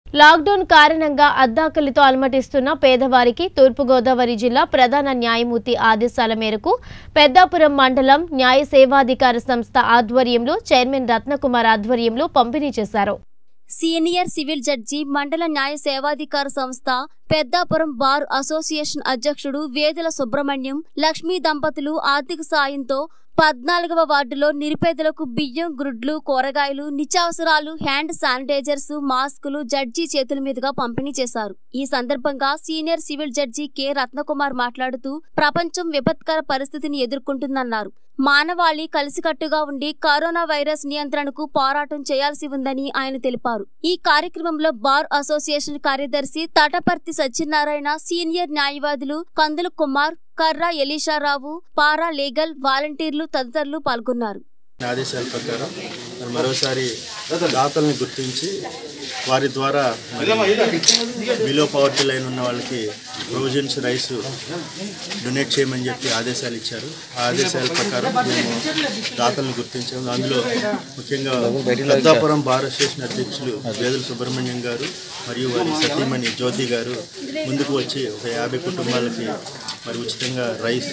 lockdown కారణంగా అద్దాకలితో అలమటిస్తున్న పేదవారికి తూర్పుగోదావరి జిల్లా ప్రధాన న్యాయమూర్తి ఆదేశాల మేరకు పెద్దాపురం మండలం న్యాయ సేవాధికార సంస్థ ఆధ్వర్యంలో చైర్మన్ రత్నకుమార్ ఆధ్వర్యంలో పంపిణీ చేశారు సీనియర్ సివిల్ జడ్జి మండల న్యాయ సేవాధికార సంస్థ పెద్దాపురం బార్ అసోసియేషన్ అధ్యక్షుడు వేదుల సుబ్రహ్మణ్యం లక్ష్మీ దంపతులు ఆర్థిక సాయంతో పద్నాలుగవ వార్డులో నిరుపేదలకు బియ్యం గుడ్లు కూరగాయలు నిత్యావసరాలు హ్యాండ్ శానిటైజర్స్ మాస్కులు జడ్జి చేతుల మీదుగా పంపిణీ చేశారు ఈ సందర్భంగా senior civil judge K Ratnakumar మాట్లాడుతూ ప్రపంచం విపత్కర పరిస్థితిని ఎదుర్కొంటుందన్నారు మానవాళి కలిసికట్టుగా ఉండి కరోనా వైరస్ నియంత్రణకు పోరాటం చేయాల్సి ఉందని ఆయన తెలిపారు ఈ కార్యక్రమంలో బార్ అసోసియేషన్ కార్యదర్శి తటపర్తి సత్యనారాయణ సీనియర్ న్యాయవాదులు కందుల కుమార్ కర్రా ఎలీషారావు పారా లీగల్ వాలంటీర్లు తదితరులు పాల్గొన్నారు ఆదేశాల ప్రకారం మరి మరోసారి దాతల్ని గుర్తించి వారి ద్వారా బిలో పవర్టీ లైన్ ఉన్న వాళ్ళకి ప్రొవిజన్స్ రైస్ డొనేట్ చేయమని చెప్పి ఆదేశాలు ఇచ్చారు ఆ ఆదేశాల ప్రకారం మేము దాతలను గుర్తించాము అందులో ముఖ్యంగా పెద్దాపురం బార్ అసోసియేషన్ అధ్యక్షులు వేదుల సుబ్రహ్మణ్యం గారు మరియు వారి సతీమణి జ్యోతి గారు ముందుకు వచ్చి ఒక యాభై కుటుంబాలకి మరి ఉచితంగా రైస్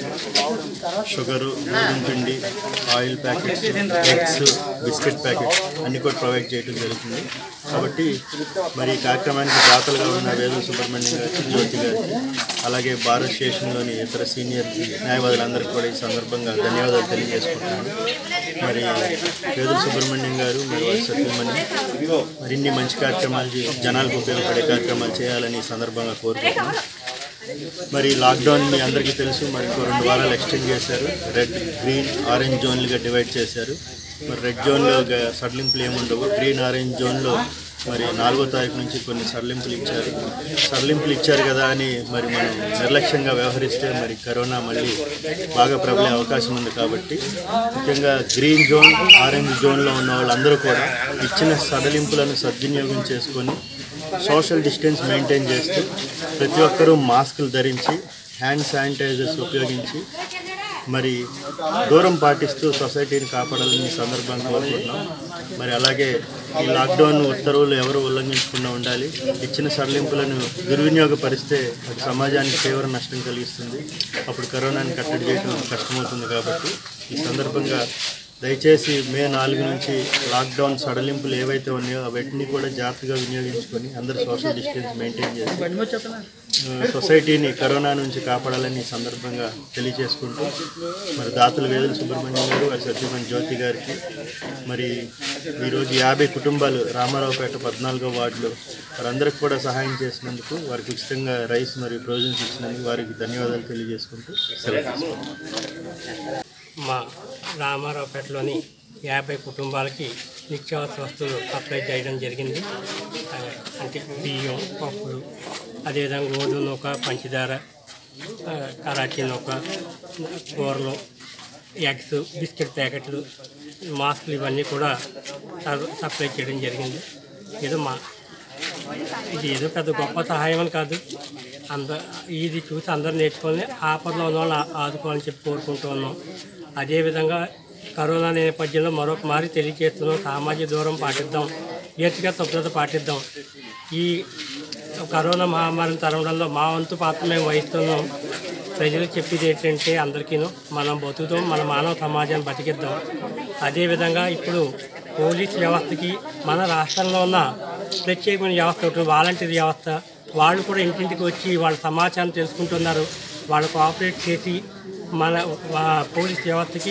షుగరు గోధుమ పిండి oil packets eggs biscuit packets అన్ని కూడా ప్రొవైడ్ చేయడం జరుగుతుంది కాబట్టి మరి ఈ కార్యక్రమానికి దాతలుగా ఉన్న వేదుల సుబ్రహ్మణ్యం గారికి జ్యోతి గారికి అలాగే భారత్ స్టేషన్లోని ఇతర సీనియర్ న్యాయవాదులందరికీ కూడా ఈ సందర్భంగా ధన్యవాదాలు తెలియజేసుకుంటున్నాను మరి వేదుల సుబ్రహ్మణ్యం గారు మరి వారి సత్యమణి మరిన్ని మంచి కార్యక్రమాలు చే- జనాలకు ఉపయోగపడే కార్యక్రమాలు చేయాలని ఈ సందర్భంగా కోరుకుంటున్నాను మరి లాక్డౌన్ మీ అందరికీ తెలుసు మరి ఇంకో రెండు వారాలు ఎక్స్టెండ్ చేశారు రెడ్ గ్రీన్ ఆరెంజ్ జోన్లుగా డివైడ్ చేశారు మరి రెడ్ జోన్లో గ- సడలింపులు ఏముండవు గ్రీన్ ఆరెంజ్ జోన్లో మరి నాలుగో తారీఖు నుంచి కొన్ని సడలింపులు ఇచ్చారు సడలింపులు ఇచ్చారు కదా అని మరి మనం నిర్లక్ష్యంగా వ్యవహరిస్తే మరి కరోనా మళ్ళీ బాగా ప్రబలే అవకాశం ఉంది కాబట్టి ముఖ్యంగా గ్రీన్ జోన్ ఆరెంజ్ జోన్లో ఉన్న వాళ్ళందరూ కూడా ఇచ్చిన సడలింపులను సద్వినియోగం చేసుకొని సోషల్ డిస్టెన్స్ మెయింటైన్ చేస్తూ ప్రతి ఒక్కరూ మాస్కులు ధరించి హ్యాండ్ శానిటైజర్స్ ఉపయోగించి మరి దూరం పాటిస్తూ సొసైటీని కాపాడాలని ఈ సందర్భంగా కోరుకుంటున్నాం మరి అలాగే ఈ లాక్డౌన్ ఉత్తర్వులు ఎవరు ఉల్లంఘించకుండా ఉండాలి ఇచ్చిన సడలింపులను దుర్వినియోగపరిస్తే అది సమాజానికి తీవ్ర నష్టం కలిగిస్తుంది అప్పుడు కరోనాని కట్టడి చేయడం కష్టమవుతుంది కాబట్టి ఈ సందర్భంగా దయచేసి మే నాలుగు నుంచి లాక్డౌన్ సడలింపులు ఏవైతే ఉన్నాయో అవన్నీ కూడా జాగ్రత్తగా వినియోగించుకొని అందరూ సోషల్ డిస్టెన్స్ మెయింటైన్ చేసి ఆ, సొసైటీని కరోనా నుంచి కాపాడాలని ఈ సందర్భంగా తెలియజేసుకుంటూ మరి దాతల వేదుల సుబ్రహ్మణ్యం గారు వారి సత్యమణి జ్యోతి గారికి మరి ఈరోజు యాభై కుటుంబాలు రామారావుపేట పద్నాలుగో వార్డులో వారందరికి కూడా సహాయం చేసినందుకు వారికి ఉచితంగా రైస్ మరియు ప్రొవిజన్స్ ఇచ్చినందుకు వారికి ధన్యవాదాలు తెలియజేసుకుంటూ సెలవు తీసుకుంటాం మా రామారావుపేటలోని యాభై కుటుంబాలకి నిత్యావసర వస్తువులు సప్లై చేయడం జరిగింది ఆ, అంటే బియ్యం పప్పులు అదేవిధంగా గోధుమ నూక పంచదార ఆ, కరాచీ నూక కూరలు ఎగ్స్ బిస్కెట్ ప్యాకెట్లు మాస్కులు ఇవన్నీ కూడా సర్- సప్లై చేయడం జరిగింది ఏదో మా ఇది ఏదో పెద్ద గొప్ప సహాయం అని కాదు అంద ఇది చూసి అందరూ నేర్చుకొని ఆపదలో ఉన్న వాళ్ళని ఆ- ఆదుకోవాలని చెప్పి కోరుకుంటూ ఉన్నాం అదేవిధంగా కరోనా నేపథ్యంలో మరొక మారి తెలియజేస్తున్నాం సామాజిక దూరం పాటిద్దాం వ్యక్తిగత శుభ్రత పాటిద్దాం ఈ కరోనా మహమ్మారిని తరవడంలో మా వంతు పాత్ర మేము వహిస్తున్నాం ప్రజలకు చెప్పేది ఏంటంటే అందరికీను మనం బతుకుతాం మన మానవ సమాజాన్ని బతికిద్దాం అదేవిధంగా ఇప్పుడు పోలీస్ వ్యవస్థకి మన రాష్ట్రంలో ఉన్న ప్రత్యేకమైన వ్యవస్థ ఒకటి వాలంటీర్ వ్యవస్థ వాళ్ళు కూడా ఇంటింటికి వచ్చి వాళ్ళ సమాచారం తెలుసుకుంటున్నారు వాళ్ళు కోఆపరేట్ చేసి మన వా- పోలీస్ వ్యవస్థకి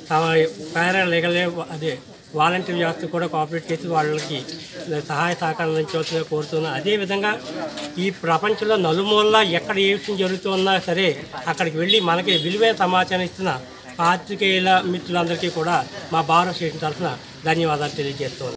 పారా లీగల్ అదే వాలంటీర్ వ్యవస్థ కూడా కోఆపరేట్ చేసి వాళ్ళకి సహాయ సహకారం అందించవలసిందిగా కోరుతున్నాను అదేవిధంగా ఈ ప్రపంచంలో నలుమూలలా ఎక్కడ ఏ విషయం జరుగుతున్నా సరే అక్కడికి వెళ్ళి మనకి విలువైన సమాచారం ఇస్తున్న పాత్రికేయుల మిత్రులందరికీ కూడా మా భారత స్టేషన్ తరఫున ధన్యవాదాలు తెలియజేస్తున్నాను